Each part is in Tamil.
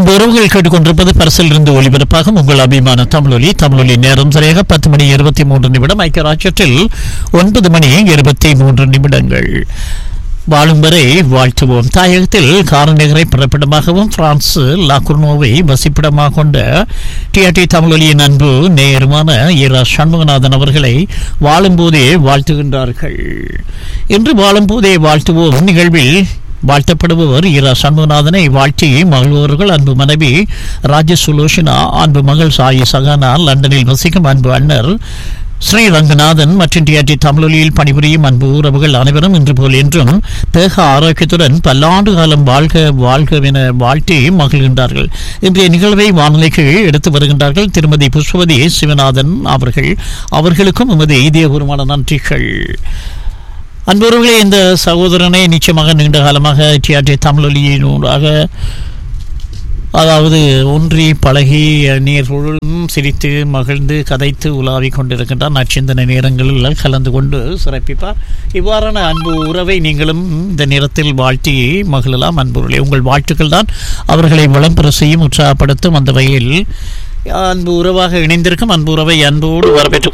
அன்பு உறவுகள் கேட்டுக்கொண்டிருப்பது பரிசில் இருந்து ஒளிபரப்பாகும் உங்கள் அபிமான தமிழொலி தமிழொலி நேரம் சரியாக பத்து மணி இருபத்தி மூன்று நிமிடம் ஐக்கிய ராஜ்யத்தில் ஒன்பது மணி இருபத்தி மூன்று நிமிடங்கள் வாழும் வரை வாழ்த்துவோம் தாயகத்தில் காரநகரை பிறப்பிடமாகவும் பிரான்ஸ் லாகுர்னோவை வசிப்பிடமாக கொண்ட டிஆர்டி தமிழொலியின் அன்பு நேயருமான இரா சண்முகநாதன் அவர்களை வாழும்போதே வாழ்த்துகின்றார்கள் இன்று வாழும்போதே வாழ்த்துவோம் நிகழ்வில் வாழ்த்தப்படுபவர் இரா சண்முகநாதனை வாழ்த்தி மகிழ்வோர்கள் அன்பு மனைவி ராஜ சுலோஷனா அன்பு மகள் சாயி சகானா லண்டனில் வசிக்கும் அன்பு அண்ணர் ஸ்ரீ ரங்கநாதன் மற்றும் டிஆர்டி தமிழொலியில் பணிபுரியும் அன்பு உறவுகள் அனைவரும் இன்று போல் என்றும் தேக ஆரோக்கியத்துடன் பல்லாண்டு காலம் வாழ்க வாழ்கவென வாழ்த்தி மகிழ்கின்றார்கள் இன்றைய நிகழ்வை வானொலிக்கு எடுத்து வருகின்றார்கள் திருமதி புஷ்பவதி சிவநாதன் அவர்கள் அவர்களுக்கும் எமது இதயபூர்வமான நன்றிகள் அன்பர்களே இந்த சகோதரனை நிச்சயமாக நீண்ட காலமாக டிஆர்டி தமிழொலியினூடாக அதாவது ஒன்றி பழகி நீர்களும் சிரித்து மகிழ்ந்து கதைத்து உலாவிக் கொண்டிருக்கின்றார் நச்சிந்தனை நேரங்களில் கலந்து கொண்டு சிறப்பிப்பார் இவ்வாறான அன்பு உறவை நீங்களும் இந்த நேரத்தில் வாழ்த்தி மகிழலாம் அன்புகளே உங்கள் வாழ்த்துக்கள் தான் அவர்களை வளம் பெற செய்யும் உற்சாகப்படுத்தும் அந்த வகையில் அன்பு உறவாக இணைந்திருக்கும் அன்பு உறவை அன்போடு வரவேற்று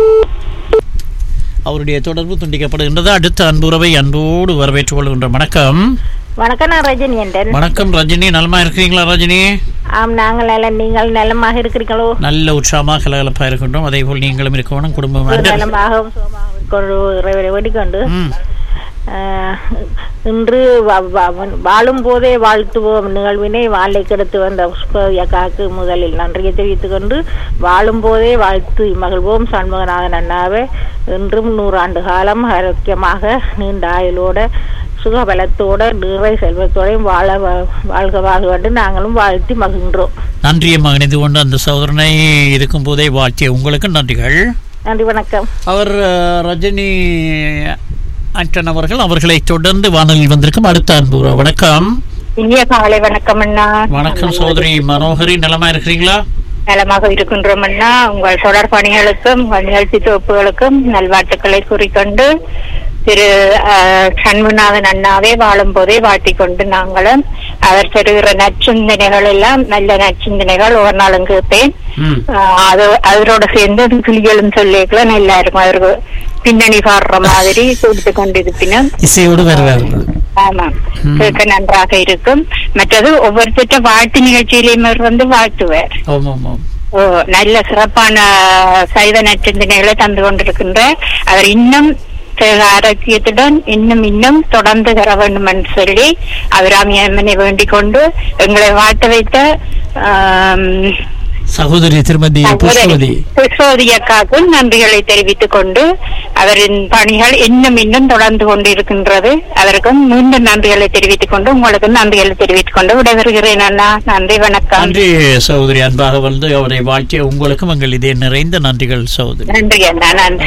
அவருடைய தொடர்பு துண்டிக்கப்படுகின்றது அடுத்த அன்புறவை அன்போடு வரவேற்றுக் கொள்கின்ற வணக்கம் வணக்கம் நான் ரஜினி என்றேன் வணக்கம் ரஜினி நலமா இருக்கிறீங்களா ரஜினி ஆம் நாங்கள் நல்ல நீங்கள் நலமாக இருக்கிறீங்களோ நல்ல உற்சாகமாக கலகலப்பா இருக்கின்றோம் அதே போல் நீங்களும் இருக்கணும் குடும்பம் அண்டர். நலமாகவும் சுகமாகவும் கொண்டு இறைவனை வேண்டிக்கொண்டு ம் ஆஹ், இன்று வா- வா- வாழும் போதே வாழ்த்துவோம் நிகழ்வினை வாழை கெடுத்து வந்த புஷ்பவியக்காக்கு முதலில் நன்றியை தெரிவித்துக் கொண்டு வாழும் போதே வாழ்த்து மகிழ்வோம் சண்முகநாதன் அண்ணாவை இன்றும் நூறாண்டு காலம் ஆரோக்கியமாக நீண்ட ஆயுளோட சுகபலத்தோட நிறை செல்வத்தோடையும் வாழ வா- வாழ்க வாழ்க என்று நாங்களும் வாழ்த்தி மகிழ்கிறோம் நன்றியை மகனிது கொண்டு அந்த சகோதரனை இருக்கும் போதே வாழ்த்திய உங்களுக்கு நன்றிகள் நன்றி வணக்கம் அவர் அஹ், ரஜினி ஆண்டன் அவர்கள் அவர்களை தொடர்ந்து வானொலியில் வந்திருக்கும் அடுத்த அன்பு உறவு. வணக்கம் இனிய காலை வணக்கம் அண்ணா வணக்கம் சகோதரி மனோகரி நலமா இருக்கிறீங்களா நலமாக இருக்கின்றோம் அண்ணா உங்கள் தொடர் பணிகளுக்கும் உங்கள் நிகழ்ச்சி தொகுப்புகளுக்கும் நல்வாழ்த்துக்களை கூறிக்கொண்டு திரு அஹ், சண்முகநாதன் அண்ணாவே வாழும் போதே வாழ்த்திக் கொண்டு நாங்களும் அவர் பெறுகிற நற்சிந்தனைகள் எல்லாம் நல்ல நற்சிந்தனைகள் ஒரு நாளும் கேட்பேன் ம் அஹ், அது அவரோட சேர்ந்து கிளிகளும் சொல்லிக்கலாம் நல்லா இருக்கும் அவருக்கு பின்னணி பாடுற மாதிரி கொடுத்து கொண்டிருப்பினும் இசையோடு வருவார் ஆமா ம். கேட்க நன்றாக இருக்கும் மற்றது ஒவ்வொருத்தட்ட வாழ்த்து நிகழ்ச்சியிலையும் அவர் வந்து வாழ்த்துவார் ஆமாம் ஆமாம் ஓ, நல்ல சிறப்பான சைவ நற்சிந்தனைகளை தந்து கொண்டிருக்கின்ற அவர் இன்னும் தேக ஆரோக்கியத்துடன் இன்னும் இன்னும் தொடர்ந்து தர வேண்டும் என்று சொல்லி அவர் அம்மனை வேண்டிக் கொண்டு எங்களை வாழ்த்த வைத்த ஆம், சகோதரி திருமதி புஷ்பவதி புஷ்பவதி அக்காவுக்கும் நன்றிகளை தெரிவித்துக் கொண்டு அவரின் பணிகள் இன்னும் இன்னும் தொடர்ந்து கொண்டிருக்கின்றது அவருக்கும் மீண்டும் நன்றிகளை தெரிவித்துக் கொண்டு உங்களுக்கும் நன்றிகளை தெரிவித்துக் கொண்டு விடைபெறுகிறேன் அண்ணா நன்றி வணக்கம் நன்றி சகோதரி அன்பாக வந்து அவரை வாழ்த்திய உங்களுக்கும் எங்கள் இதே நிறைந்த நன்றிகள் சகோதரி நன்றி அண்ணா நன்றி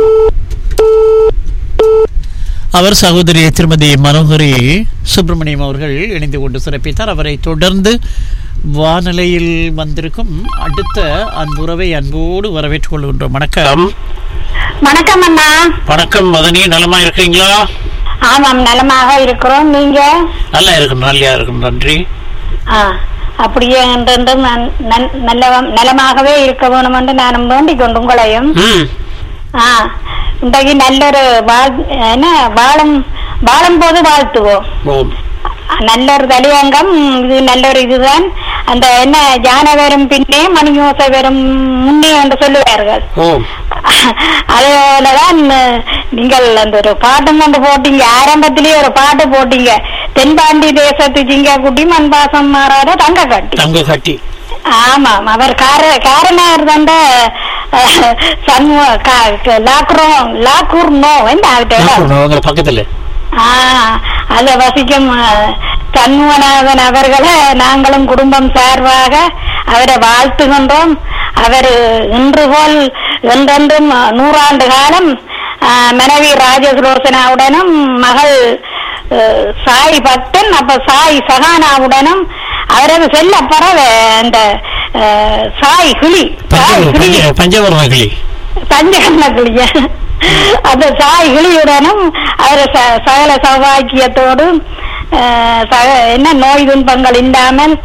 அவர் சகோதரி திருமதி மனோகரி சுப்பிரமணியம் அவர்கள் இணைந்து கொண்டு சிறப்பித்தார் அவரை தொடர்ந்து வானிலையில் வந்திருக்கும் அடுத்த அன்புறவை அன்போடு வரவேற்றுக் கொள்கின்றோம் வணக்கம் வணக்கம் அண்ணா வணக்கம் மதனி நலமா இருக்கீங்களா ஆமாம் நலமாக இருக்கிறோம் நீங்க நல்லா இருக்கும் நல்லா இருக்கும் நன்றி ஆ, அப்படியே என்றென்றும் நன்- நன்- நல்ல நலமாகவே இருக்க வேணும் என்று நான் வேண்டிக் கொண்டு உங்களையும் ம் ஆ இன்றைக்கு நல்லொரு வாழ் என்ன வாழும் வாழும் போது வாழ்த்துவோம் ஓம் நல்ல ஒரு தலையங்கம் இது நல்ல ஒரு இதுதான் அந்த என்ன யானை வரும் பின்னே மணியோசை வரும் முன்னே என்று சொல்லுவார்கள் ஓம் அதுபோலதான் நீங்கள் அந்த ஒரு பாட்டும் கொண்டு போட்டீங்க ஆரம்பத்திலேயே ஒரு பாட்டு போட்டீங்க தென்பாண்டி தேசத்து ஜிங்கா குட்டி மண்பாசம் மாறாத தங்க கட்டி தங்க கட்டி ஆமாம் அவர் கார காரனார் தந்த சண்முக கா- லாக்குரோம் லாக்கூர் நோ என்ன ஆகிட்ட உங்களை பக்கத்துல ஆ அத வசிக்கும் அஹ், சண்முகநாதன் அவர்களை நாங்களும் குடும்பம் சார்பாக அவரை வாழ்த்துகின்றோம் அவர் இன்று போல் என்றென்றும் நூறாண்டு காலம் அஹ், மனைவி ராஜசுலோசனாவுடனும் மகள் அஹ், சாய் பக்தன் அப்ப சாய் சகானாவுடனும் அவரது செல்ல பறவை அந்த அஹ், சாய் கிளி சாய் கிளி பஞ்ச பஞ்சவர்மகளி பஞ்சகண்ணக்குளிய அந்த சாய்களியுடனும் அவர் ச- சகல சௌபாக்கியத்தோடும் அஹ், சக- என்ன நோய் துன்பங்கள் இல்லாமல்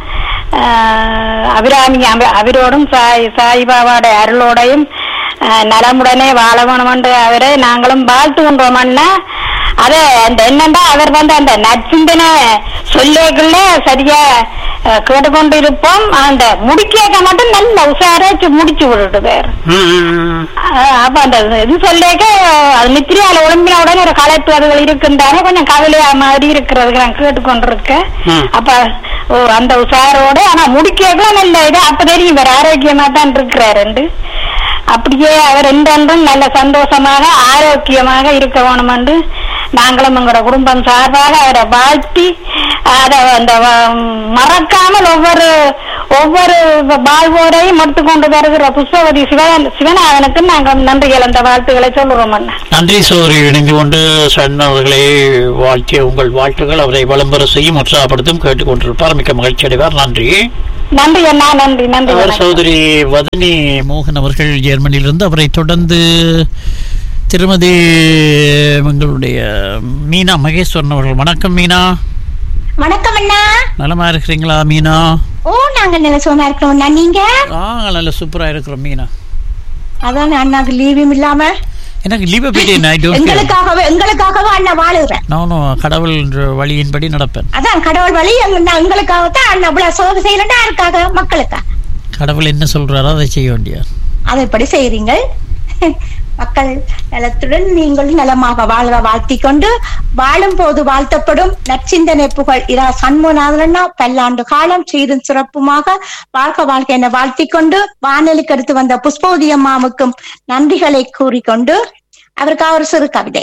ஆஹ், அபிராமி அபி- அவரோடும் சாய் சாய்பாபாவோட அருளோடையும் ஆஹ், நலமுடனே வாழ வேணும் என்று அவரை நாங்களும் வாழ்த்துகின்றோம் அண்ணா அத அந்த என்னண்டா அவர் வந்து அந்த நற்சிந்தனை சொல்லேக்குள்ள சரியா அஹ், கேட்டுக்கொண்டு இருப்போம் அந்த முடிக்க மட்டும் நல்ல உஷாராச்சு முடிச்சு விடுறது வேற அப்ப அந்த இது சொல்லேக்க அது நித்திரியால ஒழும்பின உடனே ஒரு களைப்பு அதுகள் இருக்குந்தானே கொஞ்சம் கவலையா மாதிரி இருக்கிறதுக்கு நான் கேட்டுக்கொண்டிருக்கேன் ம். அப்ப ஓ, அந்த உஷாரோட ஆனா முடிக்கக்குள்ள நல்ல இது அப்ப தெரியும் வேற ஆரோக்கியமா தான் இருக்கிறாரு அப்படியே அவர் என்றென்றும் நல்ல சந்தோஷமாக ஆரோக்கியமாக இருக்க வேணும் என்று நாங்களும் எங்களோட குடும்பம் சார்பாக அவரை வாழ்த்தி அதை அந்த வ- மறக்காமல் ஒவ்வொரு ஒவ்வொரு வாழ்வோரையும் எடுத்து கொண்டு வருகிற புஷ்பவதி சிவன் சிவநாதனுக்கு நாங்கள் நன்றிகள் அந்த வாழ்த்துக்களை சொல்லுறோம் அண்ணா நன்றி சோதரி இணைந்து கொண்டு சன்னவர்களை வாழ்த்திய உங்கள் வாழ்த்துகள் அவரை விளம்பர செய்யும் உற்சாகப்படுத்தும் கேட்டுக்கொண்டிருப்பார் மிக்க மகிழ்ச்சி அடைவார் நன்றி நன்றி அண்ணா நன்றி நன்றி அவர் வணக்கம். சகோதரி வதனி மோகன் அவர்கள் ஜெர்மனியிலிருந்து அவரை தொடர்ந்து திருமதி எங்களுடைய மீனா மகேஸ்வரன் அவர்கள் வணக்கம் மீனா வணக்கம் அண்ணா நலமா இருக்கிறீங்களா மீனா ஓ நாங்க நல்ல சுகமா இருக்கிறோம் அண்ணா நீங்க ஆ நல்ல சூப்பரா இருக்கிறோம் மீனா அதான் அண்ணாக்கு லீவும் இல்லாம எனக்கு லீவை பற்றி ஐ டோன்ட் எங்களுக்காகவே எங்களுக்காகவே அண்ணா வாழுகிறேன் நானும் கடவுள் என்ற வழியின்படி நடப்பேன் அதான் கடவுள் வழி எங்க- நான் எங்களுக்காக தான் அண்ணா இவ்வளவு சோக செய்யலன்னா யாருக்காக மக்களுக்கா கடவுள் என்ன சொல்றாரோ அதை செய்ய வேண்டிய அதை எப்படி செய்றீங்க மக்கள் நலத்துடன் நீங்கள் நலமாக வாழ்க வாழ்த்திக் கொண்டு வாழும் போது வாழ்த்தப்படும் நற்சிந்தனை புகழ் இரா சண்முகநாதனா பல்லாண்டு காலம் சீரும் சிறப்புமாக வாழ்க வாழ்க என வாழ்த்திக் கொண்டு வானொலிக்கு அடுத்து வந்த புஷ்பவதி அம்மாவுக்கும் நன்றிகளை கூறிக்கொண்டு அவருக்காக ஒரு சிறு கவிதை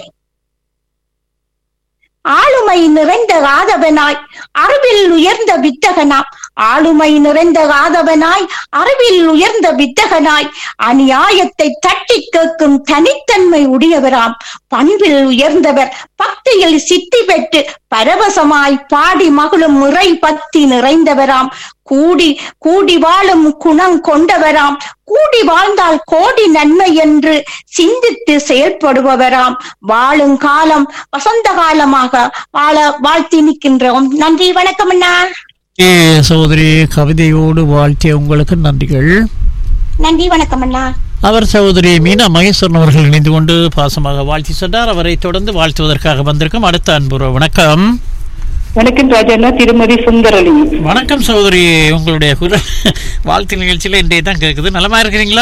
ஆளுமை நிறைந்த ஆதவனாய் அறிவில் உயர்ந்த வித்தகனாம் ஆளுமை நிறைந்த ஆதவனாய் அறிவில் உயர்ந்த வித்தகனாய் அநியாயத்தை தட்டி கேட்கும் தனித்தன்மை உடையவராம் பண்பில் உயர்ந்தவர் பக்தியில் சித்தி பெற்று பரவசமாய் பாடி மகளும் முறை பக்தி நிறைந்தவராம் கூடி கூடி வாழும் குணம் கொண்டவராம் கூடி வாழ்ந்தால் கோடி நன்மை என்று சிந்தித்து செயல்படுபவராம் வாழும் காலம் வசந்த காலமாக வாழ வாழ்த்தி நிற்கின்றோம் நன்றி வணக்கம் அண்ணா ஏ சகோதரி கவிதையோடு வாழ்த்திய உங்களுக்கு நன்றிகள் நன்றி வணக்கம் அண்ணா அவர் சகோதரி மீனா மகேஸ்வரன் அவர்கள் இணைந்து கொண்டு பாசமாக வாழ்த்தி சென்றார் அவரை தொடர்ந்து வாழ்த்துவதற்காக வந்திருக்கும் அடுத்த அன்புற வணக்கம் வணக்கம் ராஜாண்ணா திருமதி சுந்தரலி வணக்கம் சகோதரி உங்களுடைய குரல் வாழ்த்து நிகழ்ச்சியில இன்றைய தான் கேட்குது நலமா இருக்கிறீங்களா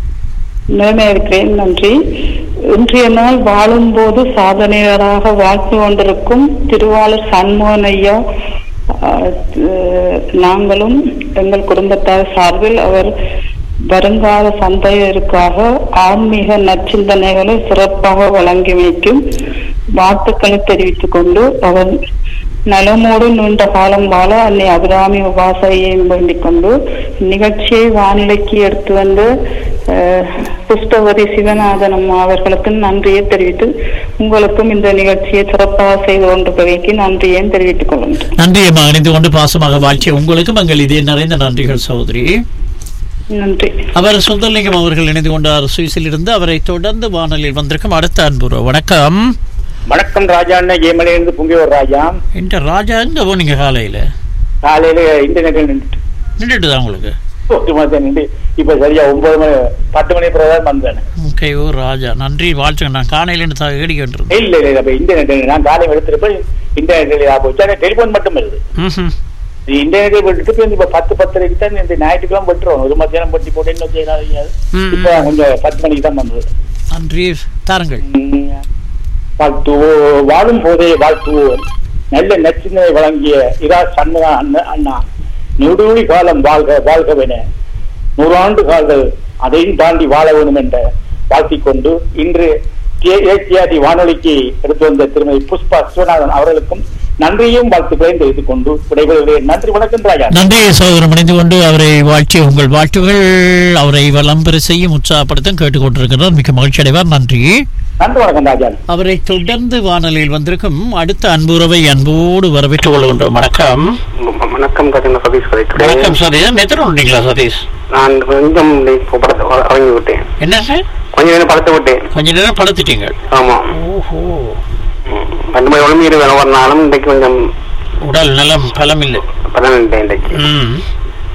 நிலைமை இருக்கிறேன் நன்றி இன்றைய நாள் வாழும்போது சாதனையாளராக வாழ்த்து கொண்டிருக்கும் திருவாளர் சண்முகன் ஐயா ஆஹ், அஹ், நாங்களும் எங்கள் குடும்பத்தார் சார்பில் அவர் வருங்கால சந்தையருக்காக ஆன்மீக நற்சிந்தனைகளை சிறப்பாக வழங்கி வைக்கும் வாழ்த்துக்களை தெரிவித்துக் கொண்டு அவர் நலமோடு நீண்ட காலம் வாழ அன்னை அபிராமி உபாசையையும் வேண்டிக் கொண்டு நிகழ்ச்சியை வானிலைக்கு எடுத்து வந்து அஹ், புஷ்பவதி சிவநாதன் அம்மா அவர்களுக்கு நன்றியை தெரிவித்து உங்களுக்கும் இந்த நிகழ்ச்சியை சிறப்பாக செய்து கொண்டிருப்பதற்கு நன்றியையும் தெரிவித்துக் கொள்கின்றேன் நன்றி அம்மா இணைந்து கொண்டு பாசமாக வாழ்த்திய உங்களுக்கும் எங்கள் இதே நிறைந்த நன்றிகள் சகோதரி நன்றி அவர் சுந்தரலிங்கம் அவர்கள் இணைந்து கொண்டார் சுவிஸில் இருந்து அவரை தொடர்ந்து வானொலியில் வந்திருக்கும் அடுத்த அன்புற வணக்கம் வணக்கம் ராஜா அண்ணன் ஏமலையிலிருந்து பொங்கியோர் ராஜா இந்த ராஜா எங்க போனீங்க காலையில காலையில இன்டர்நெட்ல நின்றுட்டு நின்றுட்டு தான் உங்களுக்கு ஒரு மாதம் நின்று இப்ப சரியா ஒன்பது மணி பத்து மணி பிறகு வந்தேன் ஓகே ஓ ராஜா நன்றி வாழ்த்துங்க நான் காலையில இருந்து தான் வேடிக்கை கொண்டிருந்தேன் இல்ல இல்ல அப்ப இன்டர்நெட் நான் காலையில் எடுத்துட்டு இன்டர்நெட்ல போச்சு டெலிபோன் மட்டும் வருது ம்ஹும். இன்டர்நெட் விட்டுட்டு இப்ப இப்ப பத்து பத்தரைக்கு தான் இந்த ஞாயிற்றுக்கிழமை விட்டுருவோம் ஒரு மத்தியானம் பட்டி போட்டு இன்னும் செய்யறாங்க ம். இப்ப கொஞ்சம் பத்து மணிக்கு தான் வந்தது நன்றி தாருங்கள் உம், வாழ்த்துவோ வாழும் போதே வாழ்த்துவோம் நல்ல நச்சினை வழங்கிய இரா சண்முக அண்ணா அண்ணா நெடுவழி காலம் வாழ்க வாழ்கவென நூறாண்டு கால்கள் அதையும் தாண்டி வாழ வேண்டும் என்ற வாழ்த்திக் கொண்டு இன்று ஏசியாதி வானொலிக்கு எடுத்து வந்த திருமதி புஷ்பா சிவநாதன் அவர்களுக்கும் நன்றியும் வாழ்த்துக்களையும் தெரிவித்துக் கொண்டு விடைபெறுகிறேன் நன்றி வணக்கம் ராஜா நன்றி சகோதரன் இணைந்து கொண்டு அவரை வாழ்த்திய உங்கள் வாழ்த்துகள் அவரை வளம்பெற செய்யும் உற்சாகப்படுத்தும் கேட்டுக்கொண்டிருக்கிறார் மிக்க மகிழ்ச்சி அடைவார் நன்றி நன்றி வணக்கம் ராஜா அவரை தொடர்ந்து வானொலியில் வந்திருக்கும் அடுத்த அன்புறவை அன்போடு வரவேற்றுக் கொள்கின்றோம் வணக்கம் வணக்கம் கஜன சதீஷ் கதைக்கிறேன் வணக்கம் சதீஷ் எத்தனை வந்தீங்களா சதீஷ் நான் கொஞ்சம் இப்போ படத்தை இறங்கி விட்டேன் என்ன சார் கொஞ்ச நேரம் படத்தை விட்டேன் கொஞ்ச நேரம் படுத்துட்டீங்க ஆமா ஓஹோ ம். ரெண்டு மணி உடம்பு வேலை வரனாலும் இன்றைக்கு கொஞ்சம் உடல் நலம் பலம் இல்லை பலன் இல்லை இன்றைக்கு ம்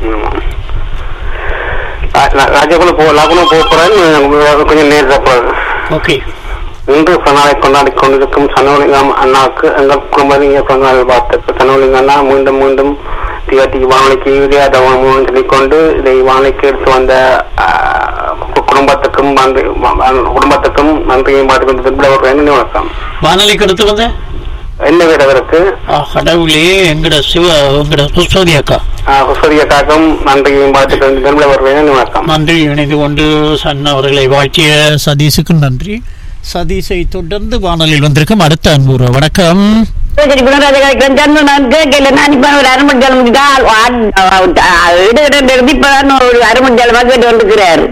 ஆமா. ரா- ரா- ராஜகுல போ லகுனம் போக போறேன் கொஞ்சம் நேரத்தை போறேன் ஓகே இன்று பிறநாளை கொண்டாடி கொண்டிருக்கும் சனோலிங்கம் அண்ணாவுக்கு எங்கள் குடும்பத்திங்க பிறந்தநாள் வாழ்த்துக்கள் சனோலிங்கம் அண்ணா மீண்டும் மீண்டும் டிஆர்டி வானொலிக்கு விளையாட சொல்லிக்கொண்டு இதை வானொலிக்கு எடுத்து வந்த ஆ, கு- குடும்பத்துக்கும் நன்றி வ- வ- குடும்பத்துக்கும் நன்றியும் பார்த்துக்கொண்டு திரும்ப என்ன வணக்கம் வானொலிக்கு எடுத்து வந்த என்ன வீரவருக்கு ஆ, கடவுளே எங்கட சிவ எங்கட சுஸ்வதி அக்கா சூரியக்காக்கும் நன்றியும் பார்த்துக்கொண்டு திரும்ப வருவேன் வணக்கம் நன்றி இணைந்து கொண்டு சன் அவர்களை வாழ்த்திய சதீஷுக்கு நன்றி சதீஷை தொடர்ந்து வானொலியில் வந்திருக்கும் அடுத்த அன்புற வணக்கம் சரி குணராஜா ஜன்ம நான் கேட்கல நான் இப்ப ஒரு அரை மணி நேரம் தான் இடு இடு இப்பதான் ஒரு அரை மணி நேரமா கேட்டு வந்துக்கிறாரு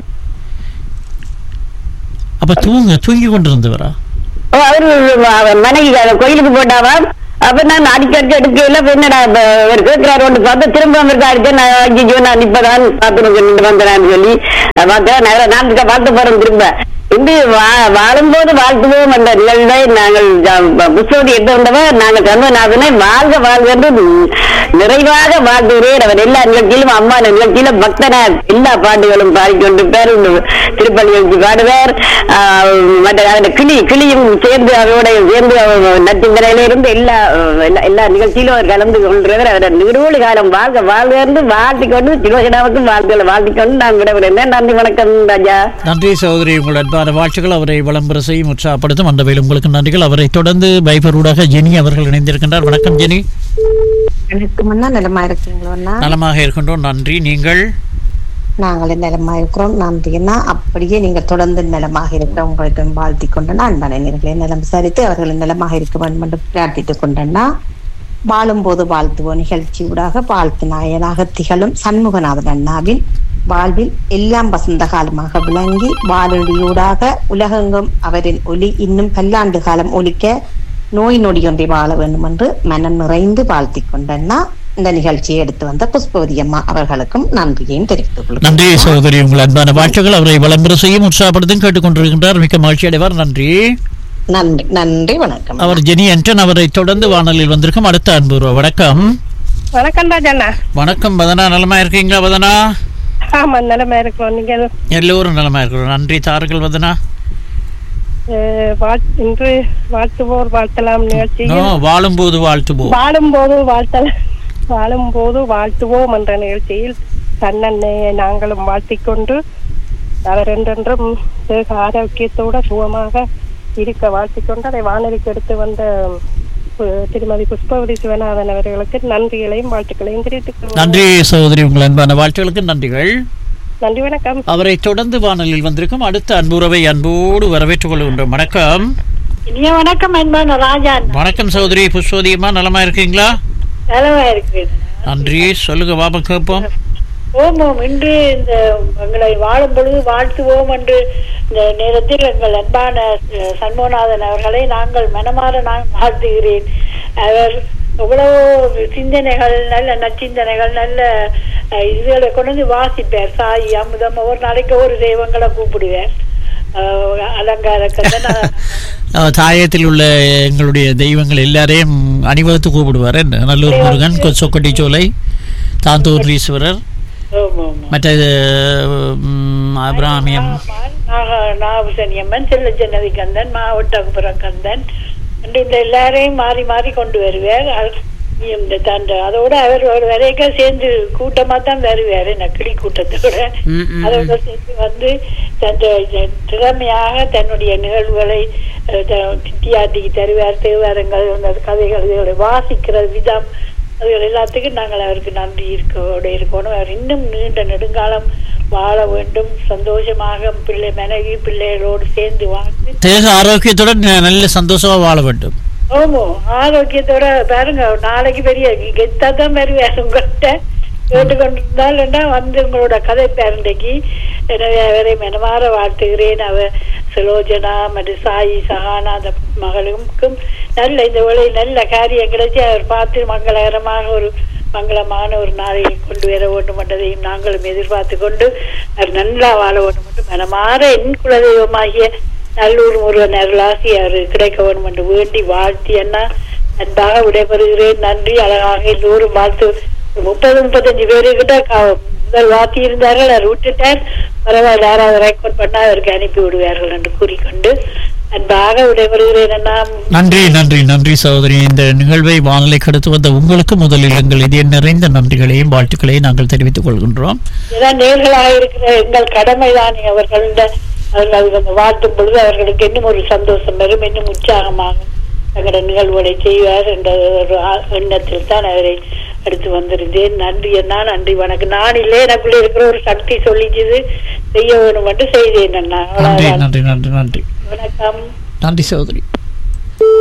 அப்ப தூங்க தூங்கி கொண்டிருந்தவரா ஓ, அவரு அவர் மனைவி அவ கோயிலுக்கு போட்டாவா அப்ப நான் அடிக்கடி எடுக்கல அப்ப என்னடா இப்ப அவர் கேட்கிறாரு ஒன்று பார்த்தா திரும்ப இருக்கா இருக்கு நான் ஐயோ நான் இப்பதான் பார்த்து வந்தேன் சொல்லி பார்த்தேன் நான் நான் பார்த்து போறேன் திரும்ப இன்று வா- வாழும்போது வாழ்த்துவோம் என்ற நிகழ்வை நாங்கள் புத்தகத்தை எடுத்து வந்தவர் நாங்கள் சந்தநாதனை வாழ்க வாழ்க என்று நிறைவாக வாழ்த்துகிறேன் அவர் எல்லா நிகழ்ச்சியிலும் அம்மா நிகழ்ச்சியிலும் பக்தனார் எல்லா பாட்டுகளும் பாடிக்கொண்டு பேர் திருப்பள்ளி நிகழ்ச்சி பாடுவார் ஆஹ் மற்ற அந்த கிளி கிளியும் சேர்ந்து அவரோட சேர்ந்து நச்சிந்தனையில இருந்து எல்லா எல்லா- எல்லா நிகழ்ச்சியிலும் அவர் கலந்து கொள்றவர் அவர் நூறு காலம் வாழ்க வாழ்க என்று வாழ்த்திக் கொண்டு சிவசனாவுக்கும் வாழ்த்துக்களை வாழ்த்திக் கொண்டு நான் விடவில்லை நன்றி வணக்கம் ராஜா நன்றி சகோதரி உங்கள் அன்பான வாழ்த்துக்கள் அவரை விளம்பர செய்யும் உற்சாகப்படுத்தும் அந்த வேலை உங்களுக்கு நன்றிகள் அவரை தொடர்ந்து பைபர் ஊடாக ஜெனி அவர்கள் இணைந்திருக்கின்றார் வணக்கம் ஜெனி வணக்கம் அண்ணா நலமா இருக்கீங்களா அண்ணா நலமாக இருக்கின்றோம் நன்றி நீங்கள் நாங்களும் நலமா இருக்கிறோம் நன்றி அண்ணா அப்படியே நீங்க தொடர்ந்து நலமாக இருக்கிற உங்களுக்கு வாழ்த்தி கொண்டனா அன்பான நேர்களை நலம் விசாரித்து அவர்கள் நலமாக இருக்க வேண்டும் என்று பிரார்த்தித்துக் கொண்டனா வாழும்போது வாழ்த்துவோம் நிகழ்ச்சி ஊடாக வாழ்த்து நாயனாக திகழும் சண்முகநாதன் அண்ணாவின் வாழ்வில் எல்லாம் வசந்த காலமாக விளங்கி வானொலியூடாக உலகெங்கும் அவரின் ஒலி இன்னும் பல்லாண்டு காலம் ஒலிக்க நோய் நொடியொன்றை வாழ வேண்டும் என்று மனம் நிறைந்து வாழ்த்திக் கொண்டன்னா இந்த நிகழ்ச்சியை எடுத்து வந்த புஷ்பவதி அம்மா அவர்களுக்கும் நன்றியையும் தெரிவித்துக் கொள்கிறேன் நன்றி சகோதரி உங்கள் அன்பான வாழ்த்துக்கள் அவரை விளம்பர செய்யும் உற்சாகப்படுத்தும் கேட்டுக்கொண்டிருக்கின்றார் மிக்க மகிழ்ச்சி அடைவார் நன்றி நன்றி நன்றி வணக்கம் அவர் ஜெனி என்றன் அவரை தொடர்ந்து வானொலியில் வந்திருக்கும் அடுத்த அன்பு வணக்கம் வணக்கம் ராஜண்ணா வணக்கம் வதனா நலமா இருக்கீங்களா வதனா ஆமா நிலைமை இருக்கிறோம் நீங்கள் எல்லோரும் நலமா இருக்கிறோம் நன்றி தாருங்கள் வதனா அஹ், வாழ்- இன்று வாழ்த்துவோர் வாழ்த்தலாம் நோ, நிகழ்ச்சியில் வாழும்போது வாழ்த்துவோம் வாழும்போது வாழ்த்தலாம் வாழும்போது வாழ்த்துவோம் என்ற நிகழ்ச்சியில் தன்னன்னையை நாங்களும் வாழ்த்திக் கொண்டு அவர் என்றென்றும் தேக ஆரோக்கியத்தோட சுகமாக இருக்க வாழ்த்திக் கொண்டு அதை வானொலிக்கு எடுத்து வந்த அஹ், திருமதி புஷ்பவதி சிவநாதன் அவர்களுக்கு நன்றிகளையும் வாழ்த்துக்களையும் தெரிவித்துக் கொள்கிறேன். நன்றி சகோதரி உங்கள் அன்பான வாழ்த்துகளுக்கு நன்றிகள் நன்றி வணக்கம் அவரை தொடர்ந்து வானொலியில் வந்திருக்கும் அடுத்த அன்புறவை அன்போடு வரவேற்றுக் கொள்கின்றோம் வணக்கம் இனிய வணக்கம் அன்பான ராஜா வணக்கம் சகோதரி புஷ்பவதியம்மா நலமா இருக்கீங்களா நலமா இருக்கிறேன் நன்றி சொல்லுங்க வாப கேட்போம் ஓம் ஓம் இன்று இந்த எங்களை வாழும் பொழுது வாழ்த்துவோம் என்று இந்த நேரத்தில் எங்கள் அன்பான அஹ், சண்முகநாதன் அவர்களை நாங்கள் மனமாற நான் வாழ்த்துகிறேன் அவர் எவ்வளவோ சிந்தனைகள் நல்ல நச்சிந்தனைகள் நல்ல அஹ், இதுகளை கொண்டு வந்து வாசிப்பார் சாய் அமுதம் ஒரு நாளைக்கு ஒரு தெய்வங்களை கூப்பிடுவார் அஹ், அலங்கார கந்தன் அஹ், தாயத்தில் உள்ள எங்களுடைய தெய்வங்கள் எல்லாரையும் அணிவகுத்து கூப்பிடுவார் என்ன? நல்லூர் முருகன் கொ- சொக்கட்டி சோலை தாந்தூர்லீஸ்வரர் ஓம் ஓம் மற்றது ம், அபிராமியம் நாக- நாகபூசணியம்மன் செல்ல ஜன்னதி கந்தன் மாவட்டபுரம் கந்தன் என்று இந்த எல்லாரையும் மாறி மாறி கொண்டு வருவார் அது- இந்த தண்ட அதோட அவர் ஒரு வரைக்கும் சேர்ந்து கூட்டமா தான் வருவார் என்ன கிளி கூட்டத்தோட ம், ம், அதோட சேர்ந்து வந்து தன் திறமையாக தன்னுடைய நிகழ்வுகளை அஹ், த- தியாட்டிக்கு தருவார் தேவாரங்கள் அந்த கதைகள் இதுகளை வாசிக்கிற விதம் அதுகள் எல்லாத்துக்கும் நாங்கள் அவருக்கு நன்றி இருக்கோட இருக்கணும் அவர் இன்னும் நீண்ட நெடுங்காலம் வாழ வேண்டும் சந்தோஷமாக பிள்ளை மனைவி பிள்ளைகளோடு சேர்ந்து வாழ்ந்து தேக ஆரோக்கியத்துடன் ந- நல்ல சந்தோஷமா வாழ வேண்டும் ஆமா ஆரோக்கியத்தோட பாருங்க நாளைக்கு பெரிய கெத்தா தான் வருவார் உங்கள்கிட்ட கேட்டுக்கொண்டிருந்தால்னா வந்து உங்களோட கதை பேரண்டைக்கு எனவே அவரை மனமாற வாழ்த்துகிறேன் அவர் சுலோஜனா மற்றும் சாயி சஹானா அந்த மகளுக்கும் நல்ல இந்த வேலை நல்ல காரியம் கிடைச்சி அவர் பார்த்து மங்களகரமாக ஒரு மங்களமான ஒரு நாளை கொண்டு வர வேண்டும் என்றதையும் நாங்களும் எதிர்பார்த்து கொண்டு அவர் நல்லா வாழ வேண்டும் என்று மனமாற என் குலதெய்வமாகிய நல்லூர் முருகன் அருளாசி அவர் கிடைக்க வேண்டும் என்று வேண்டி வாழ்த்தி என்ன அன்பாக விடைபெறுகிறேன் நன்றி அழகாக எல்லோரும் வாழ்த்து முப்பது முப்பத்தஞ்சு பேருக்கிட்ட க- முதல் வாத்தி இருந்தார்கள் அவர் விட்டுட்டார் பரவாயில்ல யாராவது ரெக்கார்ட் பண்ணா அவருக்கு அனுப்பி விடுவார்கள் என்று கூறிக்கொண்டு அன்பாக விடைபெறுகிறேன் அண்ணா நன்றி நன்றி நன்றி சகோதரி இந்த நிகழ்வை வானொலி கடத்து வந்த உங்களுக்கு முதலில் எங்கள் இதய நிறைந்த நன்றிகளையும் வாழ்த்துக்களையும் நாங்கள் தெரிவித்துக் கொள்கின்றோம் இதான் நேர்களாக இருக்கிற எங்கள் கடமைதான் அவர்கள அவர்கள் வந்து வாழ்த்தும் பொழுது அவர்களுக்கு இன்னும் ஒரு சந்தோஷம் வரும் இன்னும் உற்சாகமாக தங்களோட நிகழ்வுகளை செய்வார் என்ற ஒரு ஆ- எண்ணத்தில் தான் அவரை எடுத்து வந்திருந்தேன் நன்றி அண்ணா நன்றி வணக்கம் நான் இல்லை எனக்குள்ள இருக்கிற ஒரு சக்தி சொல்லிச்சது செய்ய வேணும் என்று செய்தேன் அண்ணா நன்றி அவ்வளவுதான். நன்றி நன்றி நன்றி வணக்கம் நன்றி சகோதரி